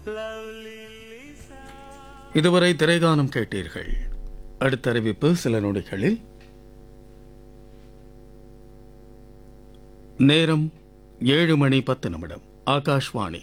இதுவரை திரைகானம் கேட்டீர்கள் அடுத்த அறிவிப்பு சில நொடிகளில் நேரம் ஏழு மணி பத்து நிமிடம் ஆகாஷ்வாணி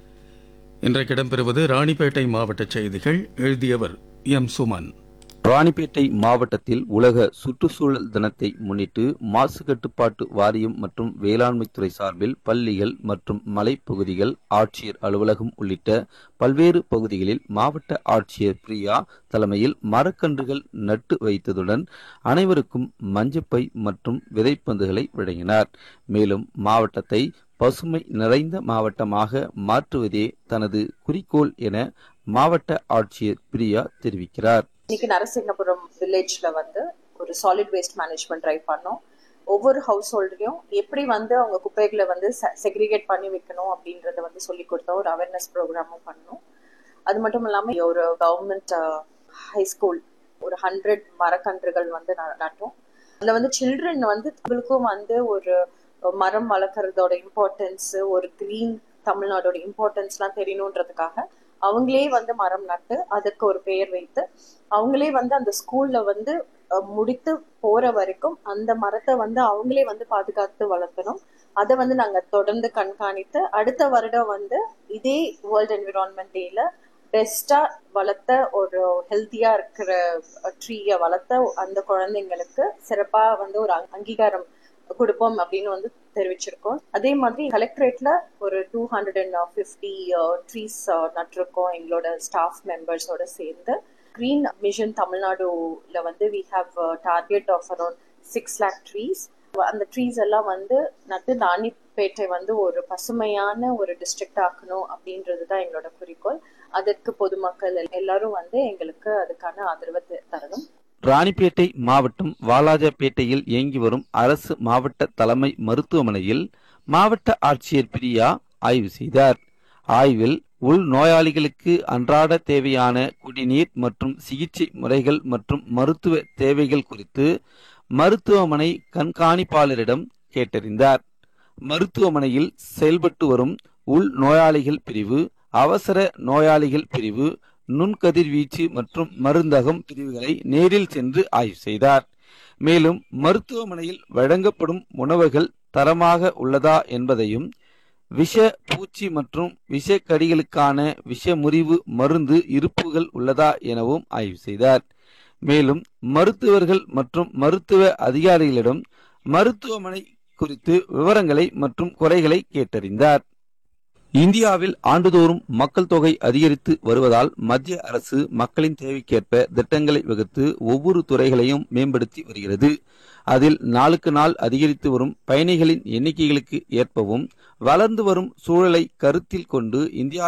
இன்றைக்கு இடம்பெறுவது ராணிப்பேட்டை மாவட்ட செய்திகள் எழுதியவர் எம் சுமன் ராணிப்பேட்டை மாவட்டத்தில் உலக சுற்றுச்சூழல் தினத்தை முன்னிட்டு மாசு கட்டுப்பாட்டு வாரியம் மற்றும் வேளாண்மைத்துறை சார்பில் பள்ளிகள் மற்றும் மலைப்பகுதிகள் ஆட்சியர் அலுவலகம் உள்ளிட்ட பல்வேறு பகுதிகளில் மாவட்ட ஆட்சியர் பிரியா தலைமையில் மரக்கன்றுகள் நட்டு வைத்ததுடன் அனைவருக்கும் மஞ்சப்பை மற்றும் விதைப்பந்துகளை வழங்கினார் மேலும் மாவட்டத்தை பசுமை நிறைந்த மாவட்டமாக மாற்றுவதே தனது குறிக்கோள் என மாவட்ட ஆட்சியர் பிரியா தெரிவிக்கிறார் இன்னைக்கு நரசிங்கபுரம் வில்லேஜ்ல வந்து ஒரு சாலிட் வேஸ்ட் மேனேஜ்மெண்ட் ட்ரை பண்ணோம் ஒவ்வொரு ஹவுஸ் ஹோல்டரையும் எப்படி வந்து அவங்க குப்பைகளை வந்து செக்ரிகேட் பண்ணி வைக்கணும் அப்படின்றத வந்து சொல்லி கொடுத்தோம் ஒரு அவேர்னஸ் ப்ரோக்ராமும் பண்ணோம் அது மட்டும் இல்லாம ஒரு கவர்மெண்ட் ஹை ஸ்கூல் ஒரு ஹண்ட்ரட் மரக்கன்றுகள் வந்து ந- நட்டோம் அதுல வந்து சில்ட்ரன் வந்து அவங்களுக்கும் வந்து ஒரு மரம் வளர்க்கறதோட இம்பார்ட்டன்ஸ் ஒரு கிரீன் தமிழ்நாடோட இம்பார்ட்டன்ஸ்லாம் தெரியணுன்றதுக்காக அவங்களே வந்து மரம் நட்டு அதுக்கு ஒரு பெயர் வைத்து அவங்களே வந்து அந்த ஸ்கூல்ல வந்து அஹ், முடித்து போற வரைக்கும் அந்த மரத்தை வந்து அவங்களே வந்து பாதுகாத்து வளர்த்தணும் அதை வந்து நாங்க தொடர்ந்து கண்காணித்து அடுத்த வருடம் வந்து இதே வேர்ல்ட் என்விரான்மெண்ட் டேல பெஸ்டா வளர்த்த ஒரு ஹெல்த்தியா இருக்கிற ட்ரீயை வளர்த்த அந்த குழந்தைங்களுக்கு சிறப்பா வந்து ஒரு அங்- அங்கீகாரம் கொடுப்போம் அப்படின்னு வந்து தெரிவிச்சிருக்கோம் அதே மாதிரி கலெக்டரேட்ல ஒரு two hundred and fifty trees நட்டிருக்கோம் எங்களோட ஸ்டாஃப் மெம்பர்ஸோட சேர்ந்து கிரீன் மிஷன் தமிழ்நாடுல வந்து we have target of around six lakh trees அந்த ட்ரீஸ் எல்லாம் வந்து நட்டு ராணிப்பேட்டை வந்து ஒரு பசுமையான ஒரு டிஸ்ட்ரிக்ட் ஆக்கணும் அப்படின்றது தான் எங்களோட குறிக்கோள் அதற்கு பொதுமக்கள் எல்லாரும் வந்து எங்களுக்கு அதுக்கான ஆதரவை த- தரணும் ராணிப்பேட்டை மாவட்டம் வாலாஜாபேட்டையில் இயங்கி வரும் அரசு மாவட்ட தலைமை மருத்துவமனையில் மாவட்ட ஆட்சியர் பிரியா ஆய்வு செய்தார் ஆய்வில் உள் நோயாளிகளுக்கு அன்றாட தேவையான குடிநீர் மற்றும் சிகிச்சை முறைகள் மற்றும் மருத்துவ தேவைகள் குறித்து மருத்துவமனை கண்காணிப்பாளரிடம் கேட்டறிந்தார் மருத்துவமனையில் செயல்பட்டு வரும் உள் நோயாளிகள் பிரிவு அவசர நோயாளிகள் பிரிவு நுண்கதிர்வீச்சு மற்றும் மருந்தகம் பிரிவுகளை நேரில் சென்று ஆய்வு செய்தார் மேலும் மருத்துவமனையில் வழங்கப்படும் உணவுகள் தரமாக உள்ளதா என்பதையும் விஷ பூச்சி மற்றும் விஷக்கடிகளுக்கான விஷமுறிவு மருந்து இருப்புகள் உள்ளதா எனவும் ஆய்வு செய்தார் மேலும் மருத்துவர்கள் மற்றும் மருத்துவ அதிகாரிகளிடம் மருத்துவமனை குறித்து விவரங்களை மற்றும் குறைகளை கேட்டறிந்தார் இந்தியாவில் ஆண்டுதோறும் மக்கள் தொகை அதிகரித்து வருவதால் மத்திய அரசு மக்களின் தேவைக்கேற்ப திட்டங்களை வகுத்து ஒவ்வொரு துறைகளையும் மேம்படுத்தி வருகிறது அதில் நாளுக்கு நாள் அதிகரித்து வரும் பயணிகளின் எண்ணிக்கைகளுக்கு ஏற்பவும் வளர்ந்து வரும் சூழலை கருத்தில் கொண்டு இந்தியா